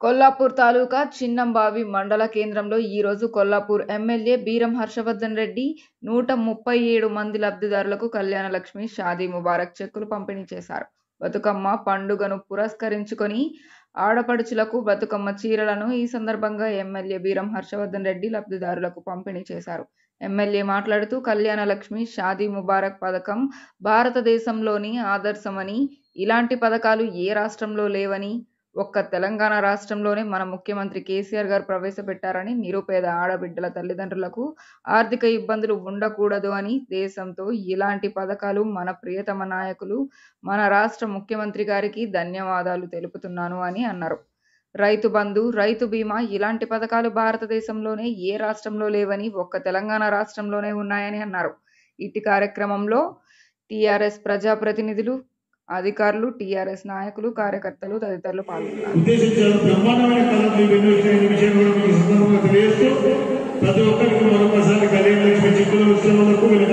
కొల్లాపూర్ తాలూకా చిన్నంబావి మండల కేంద్రంలో ఈరోజు కొల్లాపూర్ ఎమ్మెల్యే బీరం హర్షవర్ధన్ రెడ్డి నూట ముప్పై ఏడు మంది లబ్ధిదారులకు కళ్యాణలక్ష్మి షాదీ ముబారక్ చెక్కులు పంపిణీ చేశారు బతుకమ్మ పండుగను పురస్కరించుకొని ఆడపడుచులకు బతుకమ్మ చీరలను ఈ సందర్భంగా ఎమ్మెల్యే బీరం హర్షవర్ధన్ రెడ్డి లబ్ధిదారులకు పంపిణీ చేశారు ఎమ్మెల్యే మాట్లాడుతూ కళ్యాణలక్ష్మి షాదీ ముబారక్ పథకం భారతదేశంలోని ఆదర్శమని ఇలాంటి పథకాలు ఏ రాష్ట్రంలో లేవని ఒక్క తెలంగాణ రాష్ట్రంలోనే మన ముఖ్యమంత్రి కేసీఆర్ గారు ప్రవేశపెట్టారని నిరుపేద ఆడబిడ్డల తల్లిదండ్రులకు ఆర్థిక ఇబ్బందులు ఉండకూడదు అని దేశంతో ఇలాంటి పథకాలు మన ప్రియతమ నాయకులు మన రాష్ట్ర ముఖ్యమంత్రి గారికి ధన్యవాదాలు తెలుపుతున్నాను అని అన్నారు రైతు బంధు రైతు బీమా ఇలాంటి పథకాలు భారతదేశంలోనే ఏ రాష్ట్రంలో లేవని ఒక్క తెలంగాణ రాష్ట్రంలోనే ఉన్నాయని అన్నారు ఇటు కార్యక్రమంలో టీఆర్ఎస్ ప్రజాప్రతినిధులు అధికారులు టీఆర్ఎస్ నాయకులు కార్యకర్తలు తదితరులు పాల్గొన్నారు ఉద్దేశించారు బ్రహ్మాండమైన కళలు మీకు ఎన్నో వచ్చినాయనే విషయం కూడా మీకు ఈ సందర్భంగా తెలియజేస్తూ ప్రతి ఒక్కరికి మరొకసారి కళ్యాణ లక్ష్మి చిక్కులు ఉత్సవాలకు వీళ్ళకి